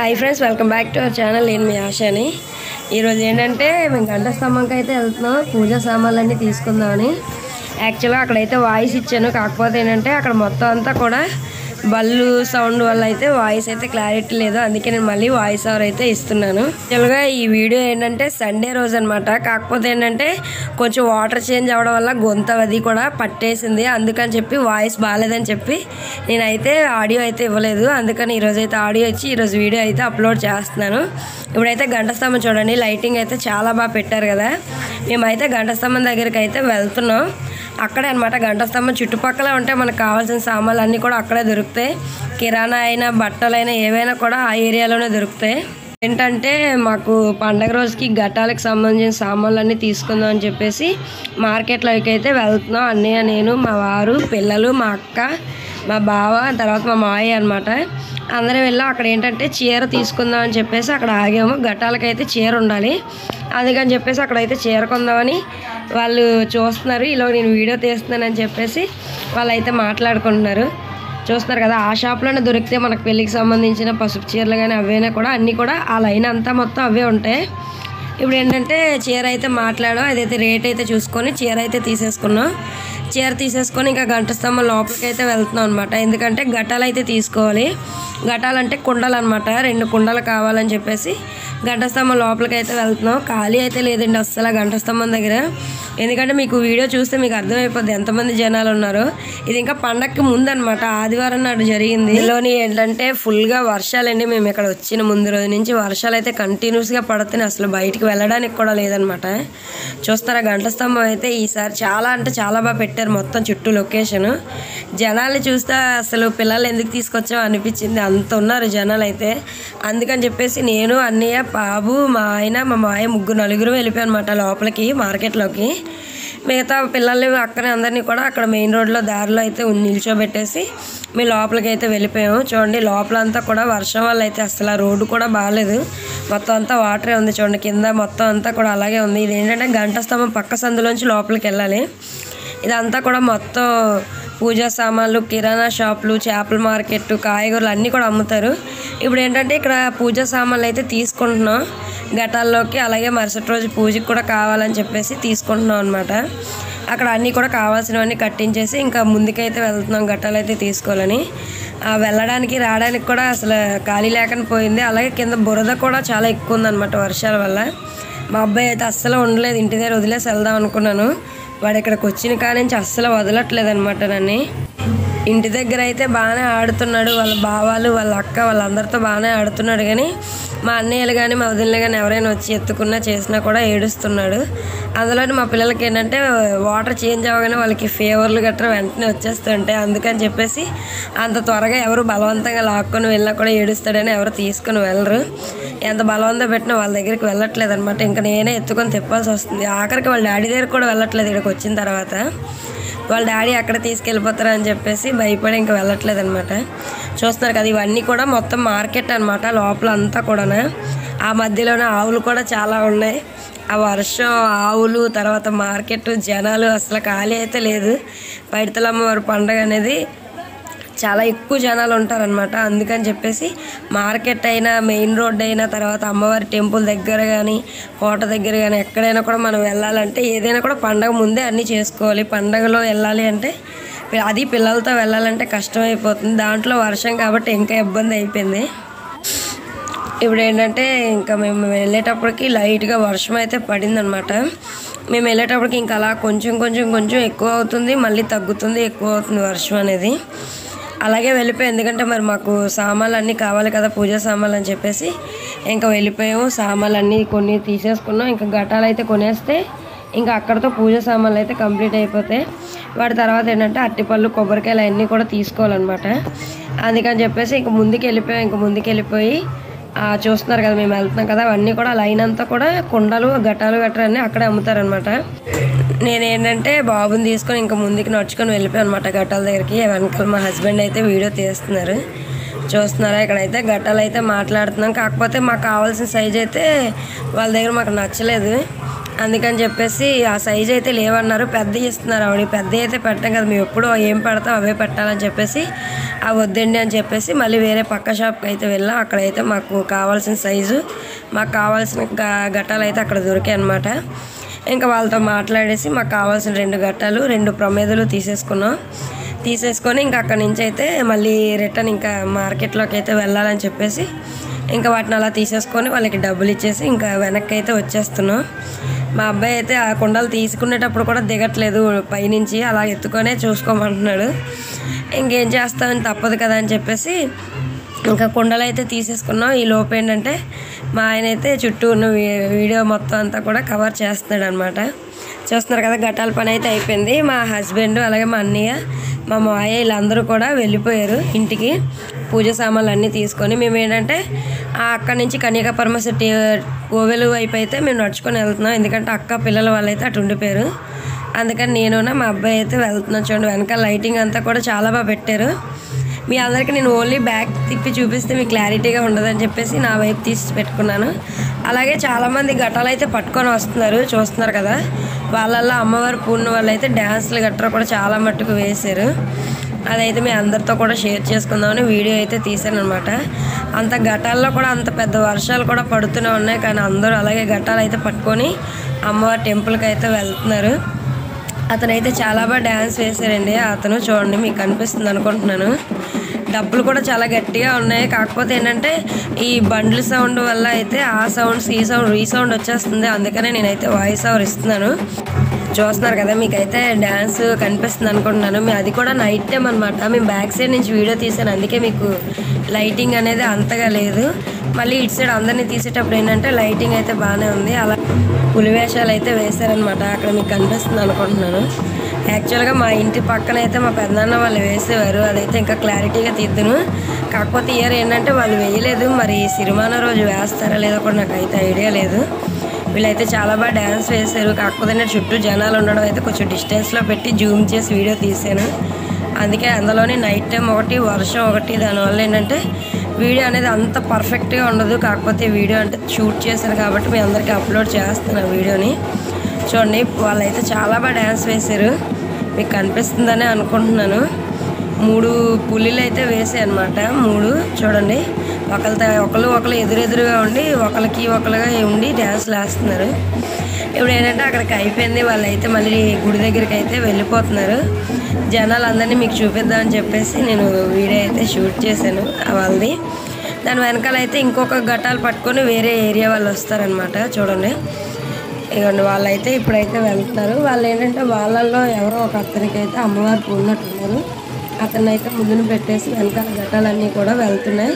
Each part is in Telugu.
hi friends welcome back to our channel నేను మీ ఆశాని ఈరోజు ఏంటంటే మేము గంట స్తంభంకి అయితే వెళ్తున్నాం పూజా సామాన్లన్నీ తీసుకుందామని యాక్చువల్గా అక్కడైతే వాయిస్ ఇచ్చాను కాకపోతే ఏంటంటే అక్కడ మొత్తం అంతా కూడా బల్లు సౌండ్ వల్ల అయితే వాయిస్ అయితే క్లారిటీ లేదు అందుకే నేను మళ్ళీ వాయిస్ ఓవర్ అయితే ఇస్తున్నాను యాక్చువల్గా ఈ వీడియో ఏంటంటే సండే రోజు అనమాట కాకపోతే ఏంటంటే కొంచెం వాటర్ చేంజ్ అవ్వడం వల్ల గొంత అది కూడా పట్టేసింది అందుకని చెప్పి వాయిస్ బాగాలేదని చెప్పి నేనైతే ఆడియో అయితే ఇవ్వలేదు అందుకని ఈరోజు అయితే ఆడియో ఇచ్చి ఈరోజు వీడియో అయితే అప్లోడ్ చేస్తున్నాను ఇప్పుడైతే గంట స్తంభం చూడండి లైటింగ్ అయితే చాలా బాగా పెట్టారు కదా మేమైతే గంట స్తంభం దగ్గరికి అయితే వెళ్తున్నాం అక్కడే అనమాట గంట స్తంభం చుట్టుపక్కల ఉంటే మనకు కావాల్సిన సామాన్లు అన్నీ కూడా అక్కడే దొరుకుతాయి కిరాణా అయినా బట్టలైనా ఏవైనా కూడా ఆ ఏరియాలోనే దొరుకుతాయి ఏంటంటే మాకు పండగ రోజుకి ఘటాలకు సంబంధించిన సామాన్లన్నీ తీసుకుందాం అని చెప్పేసి మార్కెట్లోకి అయితే వెళ్తున్నాం అన్నయ్య నేను మా వారు పిల్లలు మా అక్క మా బావ తర్వాత మా మావయ్య అనమాట అందరం వెళ్ళాం అక్కడ ఏంటంటే చీర తీసుకుందాం అని చెప్పేసి అక్కడ ఆగాము ఘటాలకైతే చీర ఉండాలి అందుకని చెప్పేసి అక్కడైతే చీర కొందామని వాళ్ళు చూస్తున్నారు ఇలా నేను వీడియో తీస్తున్నానని చెప్పేసి వాళ్ళు అయితే మాట్లాడుకుంటున్నారు చూస్తున్నారు కదా ఆ షాప్లోనే దొరికితే మనకు పెళ్ళికి సంబంధించిన పసుపు చీరలు కానీ అవైనా కూడా అన్నీ కూడా ఆ లైన్ అంతా మొత్తం అవే ఉంటాయి ఇప్పుడు ఏంటంటే చీర అయితే మాట్లాడాం అదైతే రేట్ అయితే చూసుకొని చీర అయితే తీసేసుకున్నాం చీర తీసేసుకొని ఇంకా గంట స్తంభం లోపలికి అయితే వెళ్తున్నాం అనమాట ఎందుకంటే ఘటాలు అయితే తీసుకోవాలి ఘటాలు అంటే కుండలు అనమాట రెండు కుండలు కావాలని చెప్పేసి గంట స్తంభం లోపలికి అయితే వెళ్తున్నాం ఖాళీ అయితే లేదండి అస్సలు ఆ గంట స్తంభం దగ్గర ఎందుకంటే మీకు వీడియో చూస్తే మీకు అర్థమైపోద్ది ఎంతమంది జనాలు ఉన్నారు ఇది ఇంకా పండక్కి ముందు అనమాట ఆదివారం నాడు జరిగింది ఇందులోని ఏంటంటే ఫుల్గా వర్షాలండి మేము ఇక్కడ వచ్చిన ముందు రోజు నుంచి వర్షాలు అయితే కంటిన్యూస్గా పడుతున్నాయి అసలు బయటికి వెళ్ళడానికి కూడా లేదనమాట చూస్తారా గంట స్తంభం అయితే ఈసారి చాలా అంటే చాలా బాగా పెట్టారు మొత్తం చుట్టూ లొకేషన్ జనాలు చూస్తే అసలు పిల్లలు ఎందుకు తీసుకొచ్చామో అనిపించింది అంత ఉన్నారు జనాలు అయితే అందుకని చెప్పేసి నేను అన్నయ్య బాబు మా ఆయన మా మాయ ముగ్గురు నలుగురు వెళ్ళిపోయాం అనమాట లోపలికి మార్కెట్లోకి మిగతా పిల్లల్ని అక్కనే అందరినీ కూడా అక్కడ మెయిన్ రోడ్లో దారిలో అయితే ఉన్- నిల్చోబెట్టేసి మేము లోపలికి అయితే వెళ్ళిపోయాము చూడండి లోపల అంతా కూడా వర్షం వల్ల అయితే అసలు ఆ రోడ్డు కూడా బాగాలేదు మొత్తం అంతా వాటరే ఉంది చూడండి కింద మొత్తం అంతా కూడా అలాగే ఉంది ఇది ఏంటంటే గంట స్తంభం పక్క సందులోంచి లోపలికి వెళ్ళాలి ఇదంతా కూడా మొత్తం పూజా సామాన్లు కిరాణా షాపులు చేపల మార్కెట్ కాయగూరలు అన్నీ కూడా అమ్ముతారు ఇప్పుడు ఏంటంటే ఇక్కడ పూజా సామాన్లు అయితే తీసుకుంటున్నాం ఘటాల్లోకి అలాగే మరుసటి రోజు పూజకి కూడా కావాలని చెప్పేసి తీసుకుంటున్నాం అనమాట అక్కడ అన్నీ కూడా కావాల్సినవన్నీ కట్టించేసి ఇంకా ముందుకైతే వెళ్తున్నాం ఘటాలు అయితే తీసుకోవాలని ఆ వెళ్ళడానికి రావడానికి కూడా అసలు ఖాళీ లేకుండా పోయింది అలాగే కింద బురద కూడా చాలా ఎక్కువ ఉందన్నమాట వర్షాల వల్ల మా అబ్బాయి అయితే అస్సలు ఉండలేదు ఇంటి దగ్గర వదిలేసి వెళ్దాం అనుకున్నాను వాడు ఇక్కడికి వచ్చిన కాడి నుంచి అస్సలు వదలట్లేదు అనమాట నన్ను ఇంటి దగ్గర అయితే బాగానే ఆడుతున్నాడు వాళ్ళ బావాలు వాళ్ళ అక్క వాళ్ళందరితో బాగానే ఆడుతున్నాడు కానీ మా అన్నయ్యలు కానీ మా వదినలు కానీ ఎవరైనా వచ్చి ఎత్తుకున్నా చేసినా కూడా ఏడుస్తున్నాడు అందులోని మా పిల్లలకి ఏంటంటే వాటర్ చేంజ్ అవ్వగానే వాళ్ళకి ఫీవర్లు గట్రా వెంటనే వచ్చేస్తుంటాయి అందుకని చెప్పేసి అంత త్వరగా ఎవరు బలవంతంగా లాక్కొని వెళ్ళినా కూడా ఏడుస్తాడని ఎవరు తీసుకొని వెళ్ళరు ఎంత బలవంతం పెట్టినా వాళ్ళ దగ్గరికి వెళ్ళట్లేదు అనమాట ఇంకా నేనే ఎత్తుకొని తిప్పాల్సి వస్తుంది ఆఖరికి వాళ్ళ డాడీ దగ్గర కూడా వెళ్ళట్లేదు ఇక్కడికి వచ్చిన తర్వాత వాళ్ళ డాడీ అక్కడ తీసుకెళ్ళిపోతారు అని చెప్పేసి భయపడి ఇంకా వెళ్ళట్లేదు అనమాట చూస్తున్నారు కదా ఇవన్నీ కూడా మొత్తం మార్కెట్ అనమాట లోపల అంతా కూడా ఆ మధ్యలోనే ఆవులు కూడా చాలా ఉన్నాయి ఆ వర్షం ఆవులు తర్వాత మార్కెట్ జనాలు అసలు ఖాళీ అయితే లేదు పైడితలమ్మవారి పండగ అనేది చాలా ఎక్కువ జనాలు ఉంటారనమాట అందుకని చెప్పేసి మార్కెట్ అయినా మెయిన్ రోడ్ అయినా తర్వాత అమ్మవారి టెంపుల్ దగ్గర కానీ కోట దగ్గర కానీ ఎక్కడైనా కూడా మనం వెళ్ళాలంటే ఏదైనా కూడా పండగ ముందే అన్నీ చేసుకోవాలి పండగలో వెళ్ళాలి అంటే పి- అది పిల్లలతో వెళ్ళాలంటే కష్టమైపోతుంది దాంట్లో వర్షం కాబట్టి ఇంకా ఇబ్బంది అయిపోయింది ఇప్పుడు ఏంటంటే ఇంకా మేము వెళ్ళేటప్పటికి లైట్గా వర్షం అయితే పడిందనమాట మేము వెళ్ళేటప్పటికి ఇంకా అలా కొంచెం కొంచెం కొంచెం ఎక్కువ అవుతుంది మళ్ళీ తగ్గుతుంది ఎక్కువ అవుతుంది వర్షం అనేది అలాగే వెళ్ళిపోయి ఎందుకంటే మరి మాకు సామాన్లు అన్నీ కావాలి కదా పూజా సామాన్లు అని చెప్పేసి ఇంకా వెళ్ళిపోయాము సామాన్లు అన్నీ కొన్ని తీసేసుకున్నాం ఇంకా ఘటాలు అయితే కొనేస్తే ఇంకా అక్కడతో పూజ సామాన్లు అయితే కంప్లీట్ అయిపోతాయి వాటి తర్వాత ఏంటంటే అట్టిపళ్ళు కొబ్బరికాయలు అన్నీ కూడా తీసుకోవాలన్నమాట అందుకని చెప్పేసి ఇంక ముందుకు వెళ్ళిపోయాం ఇంక ముందుకు వెళ్ళిపోయి ఆ, చూస్తున్నారు కదా మేము వెళ్తున్నాం కదా అవన్నీ కూడా లైన్ అంతా కూడా కుండలు గట్టాలు గట్రా అన్నీ అక్కడే అమ్ముతారనమాట నేనేంటంటే బాబుని తీసుకొని ఇంకా ముందుకు నడుచుకొని వెళ్ళిపోయాను అనమాట గట్టాల దగ్గరికి వెనకాల మా హస్బెండ్ అయితే వీడియో తీస్తున్నారు చూస్తున్నారా ఇక్కడైతే గట్టాలు అయితే మాట్లాడుతున్నాం కాకపోతే మాకు కావాల్సిన సైజ్ అయితే వాళ్ళ దగ్గర మాకు నచ్చలేదు అందుకని చెప్పేసి ఆ సైజ్ అయితే లేవన్నారు పెద్ద ఇస్తున్నారు ఆవిడ పెద్ద అయితే పెట్టం కదా మేము ఎప్పుడు ఏం పెడతాం అవే పెట్టాలని చెప్పేసి ఆ వద్దండి అని చెప్పేసి మళ్ళీ వేరే పక్క షాప్కి అయితే వెళ్ళాం అక్కడైతే మాకు కావాల్సిన సైజు మాకు కావాల్సిన గ- గట్టాలు అయితే అక్కడ దొరికాయి అనమాట ఇంకా వాళ్ళతో మాట్లాడేసి మాకు కావాల్సిన రెండు గట్టాలు రెండు ప్రమేదులు తీసేసుకున్నాం తీసేసుకొని ఇంకా అక్కడి నుంచి అయితే మళ్ళీ రిటర్న్ ఇంకా మార్కెట్లోకి అయితే వెళ్ళాలని చెప్పేసి ఇంకా వాటిని అలా తీసేసుకొని వాళ్ళకి డబ్బులు ఇచ్చేసి ఇంకా వెనక్కి అయితే వచ్చేస్తున్నాం మా అబ్బాయి అయితే ఆ కుండలు తీసుకునేటప్పుడు కూడా దిగట్లేదు పైనుంచి అలా ఎత్తుకొనే చూసుకోమంటున్నాడు ఇంకేం చేస్తామని తప్పదు కదా అని చెప్పేసి ఇంకా కుండలు అయితే తీసేసుకున్నాం ఈ లోపు ఏంటంటే మా ఆయన అయితే చుట్టూ ఉన్న వీ- వీడియో మొత్తం అంతా కూడా కవర్ చేస్తున్నాడు అనమాట చూస్తున్నారు కదా గట్టాల పని అయితే అయిపోయింది మా హస్బెండ్ అలాగే మా అన్నయ్య మా మాయ వీళ్ళందరూ కూడా వెళ్ళిపోయారు ఇంటికి పూజ సామాన్లు అన్నీ తీసుకొని మేము ఏంటంటే ఆ అక్కడి నుంచి కన్యాక పరమశెట్టి ఓవెలు వైపు అయితే మేము నడుచుకొని వెళ్తున్నాం ఎందుకంటే అక్క పిల్లల వాళ్ళైతే అటు ఉండిపోయారు అందుకని నేను మా అబ్బాయి అయితే వెళ్తున్నాం చూడండి వెనకాల లైటింగ్ అంతా కూడా చాలా బాగా పెట్టారు మీ అందరికీ నేను ఓన్లీ బ్యాక్ తిప్పి చూపిస్తే మీకు క్లారిటీగా ఉండదని చెప్పేసి నా వైపు తీసి పెట్టుకున్నాను అలాగే చాలామంది ఘటాలు అయితే పట్టుకొని వస్తున్నారు చూస్తున్నారు కదా వాళ్ళల్లో అమ్మవారి పూర్ణ వాళ్ళు అయితే డ్యాన్స్లు గట్రా కూడా చాలా మట్టుకు వేశారు అదైతే మీ అందరితో కూడా షేర్ చేసుకుందామని వీడియో అయితే తీశాను అనమాట అంత ఘటాల్లో కూడా అంత పెద్ద వర్షాలు కూడా పడుతూనే ఉన్నాయి కానీ అందరూ అలాగే ఘటాలు అయితే పట్టుకొని అమ్మవారి టెంపుల్కి అయితే వెళ్తున్నారు అతనైతే చాలా బాగా డ్యాన్స్ వేశారండి అతను చూడండి మీకు కనిపిస్తుంది అనుకుంటున్నాను డబ్బులు కూడా చాలా గట్టిగా ఉన్నాయి కాకపోతే ఏంటంటే ఈ బండ్ల సౌండ్ వల్ల అయితే ఆ సౌండ్స్ ఈ సౌండ్ ఈ సౌండ్ వచ్చేస్తుంది అందుకనే నేనైతే వాయిస్ ఓవర్ ఇస్తున్నాను చూస్తున్నారు కదా మీకైతే డ్యాన్స్ కనిపిస్తుంది అనుకుంటున్నాను మీ అది కూడా నైట్ టైం అనమాట మేము బ్యాక్ సైడ్ నుంచి వీడియో తీసాను అందుకే మీకు లైటింగ్ అనేది అంతగా లేదు మళ్ళీ ఇటు సైడ్ అందరినీ తీసేటప్పుడు ఏంటంటే లైటింగ్ అయితే బాగానే ఉంది అలా పులివేషాలు అయితే వేశారనమాట అక్కడ మీకు కనిపిస్తుంది అనుకుంటున్నాను యాక్చువల్గా మా ఇంటి పక్కన అయితే మా పెద్దనాన్న వాళ్ళు వేసేవారు అదైతే ఇంకా క్లారిటీగా తీద్దును కాకపోతే ఇయర్ ఏంటంటే వాళ్ళు వేయలేదు మరి సిరిమాన రోజు వేస్తారా లేదో కూడా నాకు అయితే ఐడియా లేదు వీళ్ళైతే చాలా బాగా డ్యాన్స్ వేశారు కాకపోతే నేను చుట్టూ జనాలు ఉండడం అయితే కొంచెం డిస్టెన్స్లో పెట్టి జూమ్ చేసి వీడియో తీశాను అందుకే అందులోనే నైట్ టైం ఒకటి వర్షం ఒకటి దానివల్ల ఏంటంటే వీడియో అనేది అంత పర్ఫెక్ట్గా ఉండదు కాకపోతే వీడియో అంటే షూట్ చేశాను కాబట్టి మీ అందరికీ అప్లోడ్ చేస్తాను ఆ వీడియోని చూడండి వాళ్ళైతే చాలా బాగా డ్యాన్స్ వేశారు మీకు కనిపిస్తుందని అనుకుంటున్నాను మూడు పులిలు అయితే వేసాయి అనమాట మూడు చూడండి ఒకళ్ళ ఒకళ్ళు ఒకళ్ళు ఎదురెదురుగా ఉండి ఒకరికి ఒకరుగా ఉండి డ్యాన్స్లు వేస్తున్నారు ఇప్పుడు ఏంటంటే అక్కడికి అయిపోయింది వాళ్ళు అయితే మళ్ళీ గుడి దగ్గరికి అయితే వెళ్ళిపోతున్నారు జనాలు అందరినీ మీకు చూపిద్దామని చెప్పేసి నేను వీడియో అయితే షూట్ చేశాను ఆ వాళ్ళది దాని వెనకాల అయితే ఇంకొక ఘటాలు పట్టుకొని వేరే ఏరియా వాళ్ళు వస్తారనమాట చూడండి ఇవ్వండి వాళ్ళైతే ఇప్పుడైతే వెళ్తున్నారు వాళ్ళు ఏంటంటే వాళ్ళల్లో ఎవరో ఒక అతనికి అయితే అమ్మవారు పూన్నట్టున్నారు అతన్ని అయితే ముందున పెట్టేసి వెనకాల ఘటాలన్నీ కూడా వెళ్తున్నాయి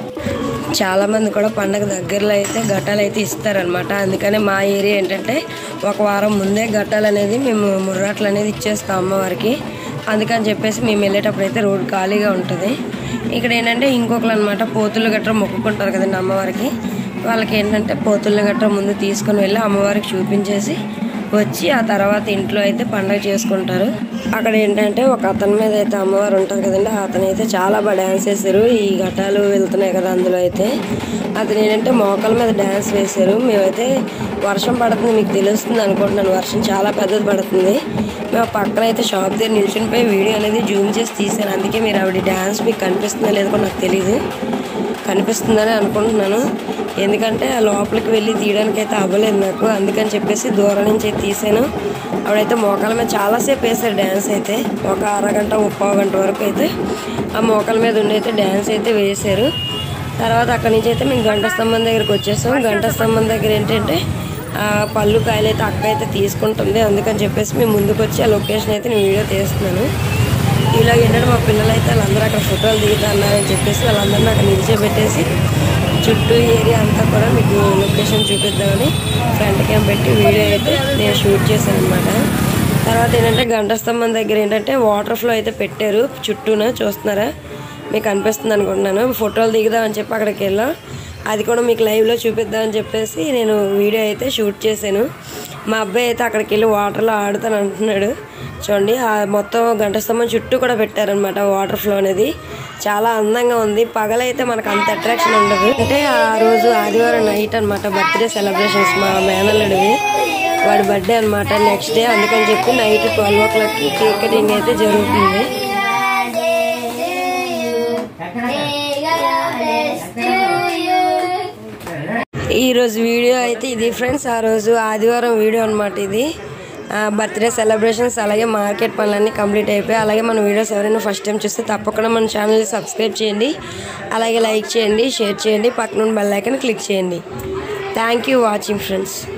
చాలా మంది కూడా పండగ దగ్గరలో అయితే ఘటాలు అయితే ఇస్తారనమాట అందుకనే మా ఏరియా ఏంటంటే ఒక వారం ముందే ఘటాలు అనేది మేము ముర్రాట్లు అనేది ఇచ్చేస్తాం అమ్మవారికి అందుకని చెప్పేసి మేము వెళ్ళేటప్పుడు అయితే రోడ్ ఖాళీగా ఉంటుంది ఇక్కడ ఏంటంటే ఇంకొకరు అనమాట పోతులు గట్రా మొక్కుకుంటారు కదండి అమ్మవారికి వాళ్ళకి ఏంటంటే పోతుల గట్రా ముందు తీసుకొని వెళ్ళి అమ్మవారికి చూపించేసి వచ్చి ఆ తర్వాత ఇంట్లో అయితే పండగ చేసుకుంటారు అక్కడ ఏంటంటే ఒక అతని మీద అయితే అమ్మవారు ఉంటారు కదండి అతను అయితే చాలా బాగా డ్యాన్స్ వేశారు ఈ ఘటాలు వెళ్తున్నాయి కదా అందులో అయితే అతను ఏంటంటే మోకాల మీద డ్యాన్స్ వేశారు మేమైతే వర్షం పడుతుంది మీకు తెలుస్తుంది అనుకుంటున్నాను వర్షం చాలా పెద్దది పడుతుంది మేము ఆ పక్కన అయితే షాప్ దగ్గర నిల్చుని పోయి వీడియో అనేది జూమ్ చేసి తీసాను అందుకే మీరు ఆవిడ డ్యాన్స్ మీకు కనిపిస్తుందో లేదో కూడా నాకు తెలియదు కనిపిస్తుందని అనుకుంటున్నాను ఎందుకంటే ఆ లోపలికి వెళ్ళి తీయడానికి అయితే అవ్వలేదు నాకు అందుకని చెప్పేసి దూరం నుంచి అయితే తీసాను ఆవిడైతే మోకాల మీద చాలాసేపు వేశారు డ్యాన్స్ అయితే ఒక అరగంట ముప్పావు గంట వరకు అయితే ఆ మోకాల మీద ఉండి అయితే డ్యాన్స్ అయితే వేశారు తర్వాత అక్కడి నుంచి అయితే మేము గంట స్తంభం దగ్గరికి వచ్చేసాం గంట స్తంభం దగ్గర ఏంటంటే ఆ పళ్ళు కాయలు అయితే అక్క అయితే తీసుకుంటుంది అందుకని చెప్పేసి మేము ముందుకు వచ్చి ఆ లొకేషన్ అయితే నేను వీడియో తీస్తున్నాను ఇలా ఏంటంటే మా పిల్లలు అయితే వాళ్ళందరూ అక్కడ ఫోటోలు దిగుతా అన్నారని చెప్పేసి వాళ్ళందరినీ అక్కడ నిలిచోబెట్టేసి చుట్టూ ఏరియా అంతా కూడా మీకు లొకేషన్ చూపిద్దామని ఫ్రంట్ క్యామ్ పెట్టి వీడియో అయితే నేను షూట్ చేశాను అనమాట తర్వాత ఏంటంటే గంట స్తంభం దగ్గర ఏంటంటే వాటర్ ఫ్లో అయితే పెట్టారు చుట్టూన చూస్తున్నారా మీకు అనిపిస్తుంది అనుకుంటున్నాను ఫోటోలు దిగుదామని చెప్పి అక్కడికి వెళ్ళాం అది కూడా మీకు లైవ్లో చూపిద్దామని చెప్పేసి నేను వీడియో అయితే షూట్ చేశాను మా అబ్బాయి అయితే అక్కడికి వెళ్ళి వాటర్లో ఆడుతాను అంటున్నాడు చూడండి ఆ మొత్తం గంట స్తంభం చుట్టూ కూడా పెట్టారనమాట వాటర్ ఫ్లో అనేది చాలా అందంగా ఉంది పగలైతే మనకు అంత అట్రాక్షన్ ఉండదు అంటే ఆ రోజు ఆదివారం నైట్ అనమాట బర్త్డే సెలబ్రేషన్స్ మా మేనల్లుడివి వాడి బర్త్డే అనమాట నెక్స్ట్ డే అందుకని చెప్పి నైట్ ట్వెల్వ్ ఓ క్లాక్కి కేక్ కటింగ్ అయితే జరుగుతుంది ఈ రోజు వీడియో అయితే ఇది ఫ్రెండ్స్ ఆ రోజు ఆదివారం వీడియో అనమాట ఇది బర్త్డే సెలబ్రేషన్స్ అలాగే మార్కెట్ పనులన్నీ కంప్లీట్ అయిపోయాయి అలాగే మన వీడియోస్ ఎవరైనా ఫస్ట్ టైం చూస్తే తప్పకుండా మన ఛానల్ని సబ్స్క్రైబ్ చేయండి అలాగే లైక్ చేయండి షేర్ చేయండి పక్కన బెల్ ఐకాన్ క్లిక్ చేయండి థ్యాంక్ యూ వాచింగ్ ఫ్రెండ్స్